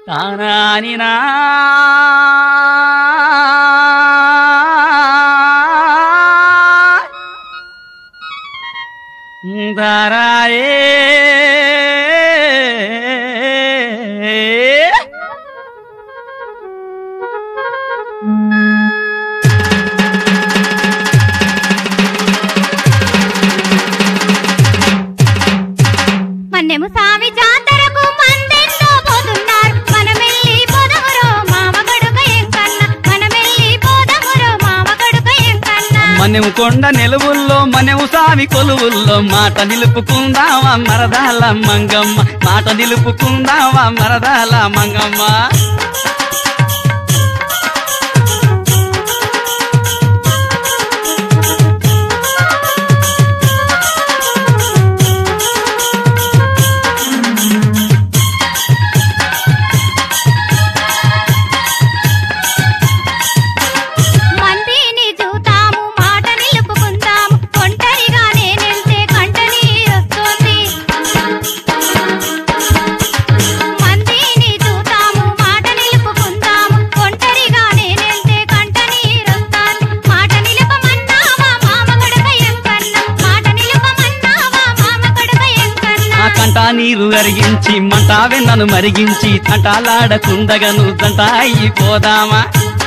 తానాని నా ధరాయే మన్నెము సామి జాతరకు మందెన్నో పోతున్నారు మనమెల్లి పోదమురో మామ గడుక ఎంకన్న మనమెల్లి పోదమురో మామ గడుక ఎంకన్న మనము కొండ నిలువుల్లో మనము సామి కొలువుల్లో మాట నిలుపుకుందామా మరదాల మంగమ్మ మాట నిలుపుకుందామా మరదాల మంగమ్మ మందిని చూతాము మాట నిలుపుకుందాము ఒంటరిగా నేనెళ్తే కంట నీరొస్తుంది మందిని చూతాము మాట నిలుపుకుందాము ఒంటరిగా నేనెళ్తే కంట నీరొస్తాను మాట నిలుపమన్నావా మామ గడక ఎంకన్న మాట నిలుపమన్నావా మామ గడక ఎంకన్న ఆ కంట నీరు అరిగించి మంట వెన్నను మరిగించి తంటాలాడకుండగను దంట అయిపోదామా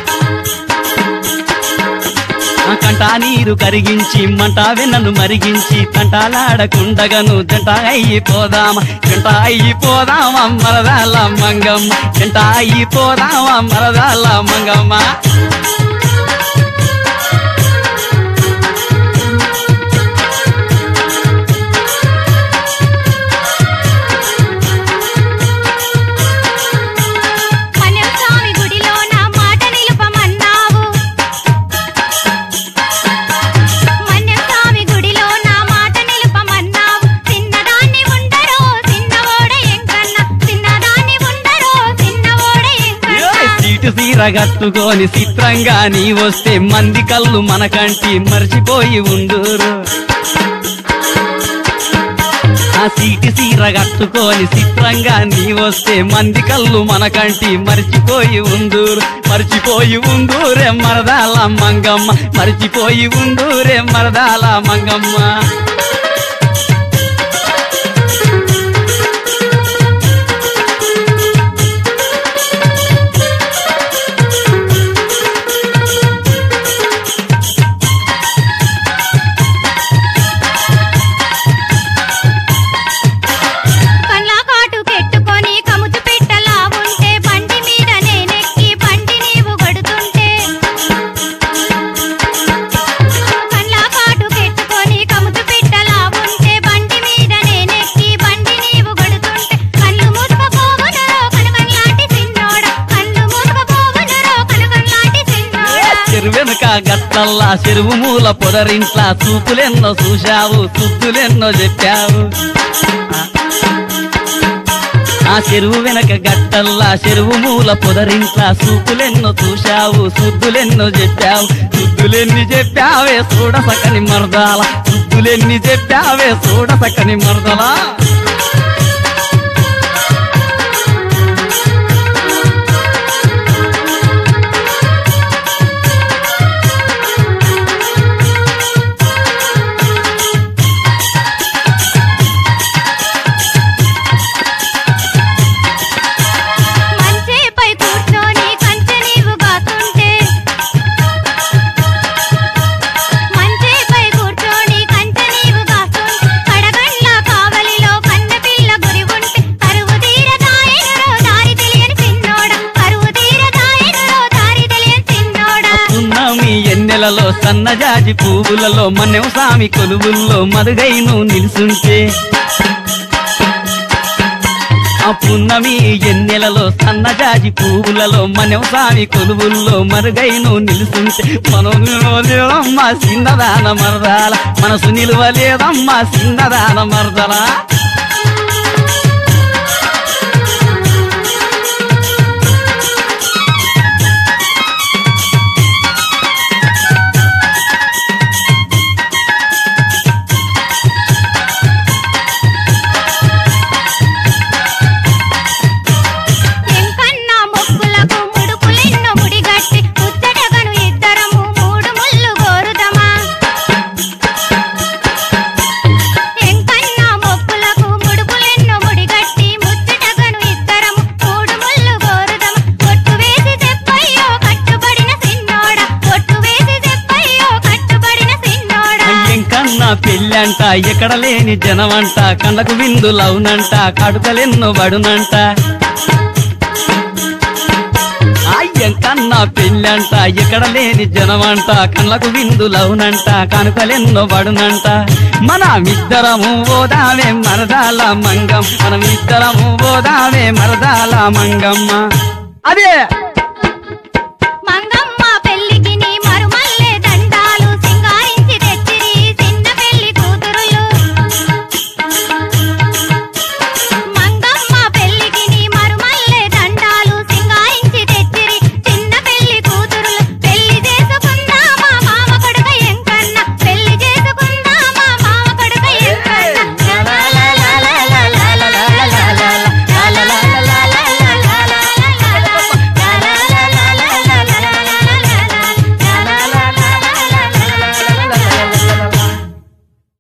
ఆ కంట నీరు కరిగించి మంట వెన్నను మరిగించి తంటాలాడకుండగను జంట అయిపోదామా జంట అయిపోదామా మరదాల మంగమ్మ జంట అయిపోదామా మరదాల మంగమ్మ మన్యం స్వామి గుడిలో నా మాట నిలుపమన్నావు మన్యం స్వామి గుడిలో నా మాట నిలుపమన్నావు చిన్నదాన్ని ఉండరో చిన్నవోడ ఎంకన్న చిన్నదాన్ని ఉండరో చిన్నవోడ ఎంకన్న సీటు సీర కట్టుకొని చిత్రంగా నీ వస్తే మంది కళ్ళు మనకంటి మర్చిపోయి ఉండురు ఆ సీటు సీర కట్టుకొని చిత్రంగా నీ వస్తే మంది కళ్ళు మనకంటి మర్చిపోయి ఉందూరు మర్చిపోయి ఉందూరే మరదాల మంగమ్మ మర్చిపోయి ఉందూరే మరదాల మంగమ్మ కళ్ళ కాటు పెట్టుకొని కముచు పెట్టలా ఉంటే బండి మీద నేనెక్కి బండి నీవు గడుతుంటే కళ్ళ కాటు పెట్టుకొని కముచు పెట్టలా ఉంటే బండి మీద నేనెక్కి బండి నీవు గడుతుంటే కళ్ళు మూసుకపోవునరో కనకన్లాంటి చిన్నోడ కళ్ళు మూసుకపోవునరో కనకన్లాంటి చిన్నోడ చెరువెనుక గట్టల్లా చెరువు మూల పొదరింట్లా చూపులెన్నో చూశావు తుద్దులెన్నో చెప్పావు ఆ చెరువు వెనక గట్టల్లా చెరువు మూల పొదరింట్లా చూపులెన్నో చూశావు సుద్దులెన్నో చెప్పావు సుద్దులెన్ని చెప్పావే చూడ సకని మరదాల సుద్దులెన్ని చెప్పావే చూడ సకని మరదలా మంచేపై కూర్చొని కంచె నీవు గాతుంటే మంచేపై కూర్చొని కంచె నీవు గాతుంటే కడగండ్ల కావలిలో కన్న పిల్ల గురి ఉంటే కరువు తీరదాయనురో దారి తెలియని చిన్నోడ కరువు తీరదాయనురో దారి తెలియని చిన్నోడ పున్నమి ఎన్నెలలో సన్నజాజి పువ్వులలో మన్నెం సామి కొలువుల్లో మరుగైను నిలుసుంటే ఆ పున్నమి ఎన్నెలలో సన్నజాజి పువ్వులలో మన్నెం సామి కొలువుల్లో మరుగైను నిలుసుంటే మనం నిలవలేదమ్మా చిన్నదాన మరదాల మనసు నిలవలేదమ్మా చిన్నదాన మరదలా ఎంకన్న పెళ్ళంట ఎక్కడ లేని జనమంట కళ్ళకు విందులవునంట కాటుకలెన్నో బడునంట అయ్యంకన్నా పెళ్ళంట ఎక్కడ లేని జనమంట కళ్ళకు విందులవునంట కానుకలెన్నో బడునంట మనమిద్దరము ఓదామే మరదాల మంగం మనమిద్దరము ఓదామే మరదాల మంగమ్మ అదే